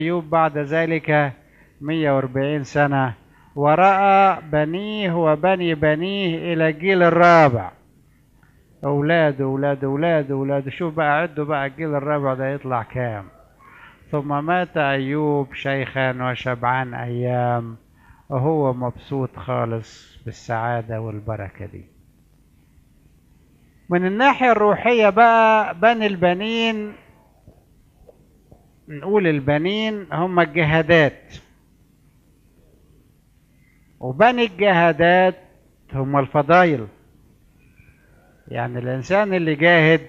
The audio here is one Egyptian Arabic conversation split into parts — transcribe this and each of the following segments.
أيوب بعد ذلك 140 سنة ورأى بنيه وبني بنيه إلى الجيل الرابع أولاد أولاد أولاد أولاد شوف بقى عدوا بقى الجيل الرابع ده يطلع كام ثم مات أيوب شيخا وشبعان أيام وهو مبسوط خالص بالسعادة والبركة دي من الناحية الروحية بقى بني البنين نقول البنين هم الجهادات وبني الجهادات هم الفضايل يعني الإنسان اللي جاهد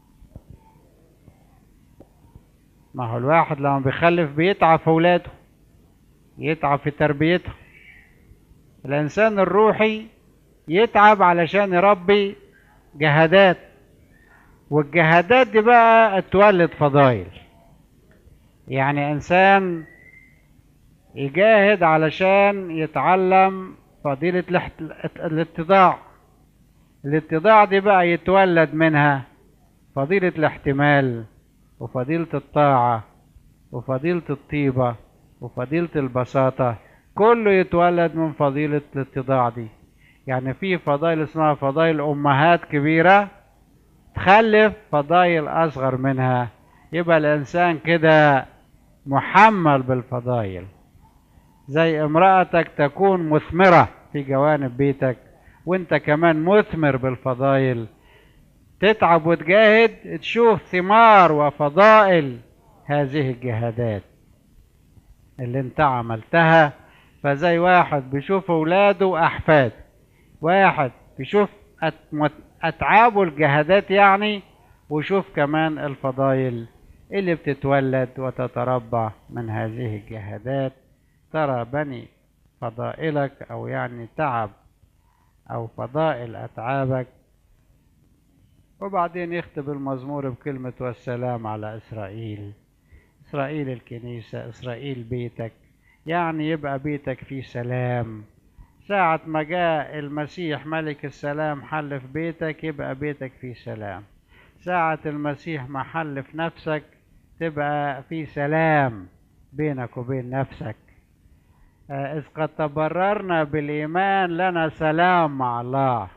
ما هو الواحد لما بيخلف بيتعب في أولاده يتعب في تربيتهم الإنسان الروحي يتعب علشان يربي جهادات والجهادات دي بقى تولد فضايل يعني إنسان يجاهد علشان يتعلم فضيلة الاتضاع الاتضاع دي بقى يتولد منها فضيلة الاحتمال وفضيلة الطاعة وفضيلة الطيبة وفضيلة البساطة كله يتولد من فضيلة الاتضاع دي يعني في فضائل اسمها فضائل أمهات كبيرة تخلف فضائل أصغر منها يبقى الإنسان كده محمل بالفضائل زي امرأتك تكون مثمرة في جوانب بيتك وانت كمان مثمر بالفضائل تتعب وتجاهد تشوف ثمار وفضائل هذه الجهادات اللي انت عملتها فزي واحد بيشوف اولاده واحفاد واحد بيشوف اتعابه الجهادات يعني وشوف كمان الفضائل اللي بتتولد وتتربع من هذه الجهادات ترى بني فضائلك او يعني تعب او فضائل اتعابك وبعدين يختم المزمور بكلمة والسلام على إسرائيل إسرائيل الكنيسة إسرائيل بيتك يعني يبقى بيتك فيه سلام ساعة ما جاء المسيح ملك السلام حل في بيتك يبقى بيتك فيه سلام ساعة المسيح ما حل في نفسك تبقى في سلام بينك وبين نفسك إذ قد تبررنا بالإيمان لنا سلام مع الله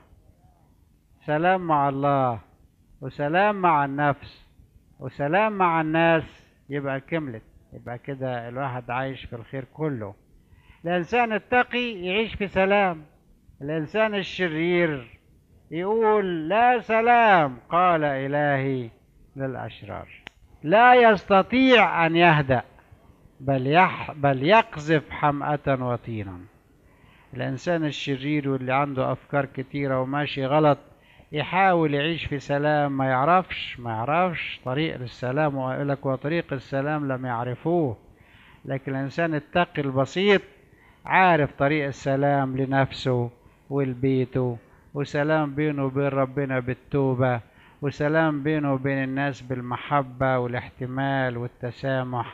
سلام مع الله وسلام مع النفس وسلام مع الناس يبقى كملت يبقى كده الواحد عايش في الخير كله الإنسان التقي يعيش في سلام الإنسان الشرير يقول لا سلام قال إلهي للأشرار لا يستطيع أن يهدأ بل يح بل يقذف حمأة وطينا الإنسان الشرير واللي عنده أفكار كتيرة وماشي غلط يحاول يعيش في سلام ما يعرفش ما يعرفش طريق للسلام ويقول لك وطريق السلام لم يعرفوه لكن الإنسان التقي البسيط عارف طريق السلام لنفسه ولبيته وسلام بينه وبين ربنا بالتوبة وسلام بينه وبين الناس بالمحبة والاحتمال والتسامح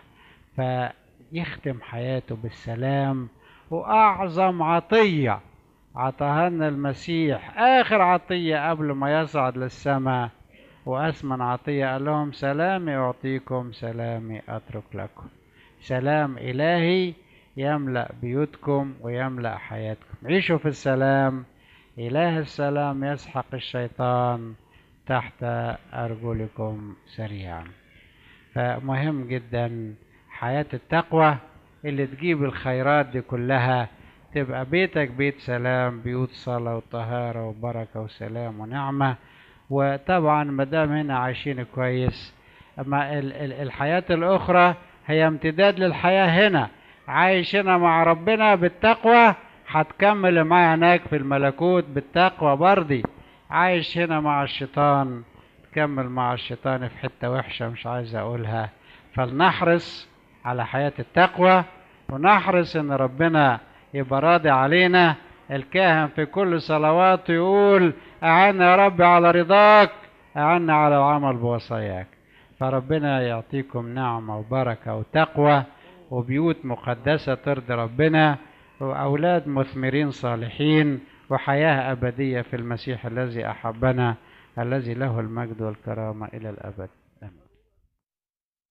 فيختم حياته بالسلام وأعظم عطية عطاها لنا المسيح آخر عطية قبل ما يصعد للسماء وأثمن عطية قال لهم سلامي أعطيكم سلامي أترك لكم سلام إلهي يملأ بيوتكم ويملأ حياتكم عيشوا في السلام إله السلام يسحق الشيطان تحت أرجلكم سريعا فمهم جدا حياة التقوى اللي تجيب الخيرات دي كلها تبقى بيتك بيت سلام بيوت صلاة وطهارة وبركة وسلام ونعمة وطبعا ما دام هنا عايشين كويس أما الحياة الأخرى هي امتداد للحياة هنا عايش هنا مع ربنا بالتقوى هتكمل معاه هناك في الملكوت بالتقوى برضي عايش هنا مع الشيطان تكمل مع الشيطان في حتة وحشة مش عايز أقولها فلنحرص على حياة التقوى ونحرص إن ربنا يبقى راضي علينا الكاهن في كل صلواته يقول أعنا يا رب على رضاك أعنا على العمل بوصاياك فربنا يعطيكم نعمة وبركة وتقوى وبيوت مقدسة ترضي ربنا وأولاد مثمرين صالحين وحياة أبدية في المسيح الذي أحبنا الذي له المجد والكرامة إلى الأبد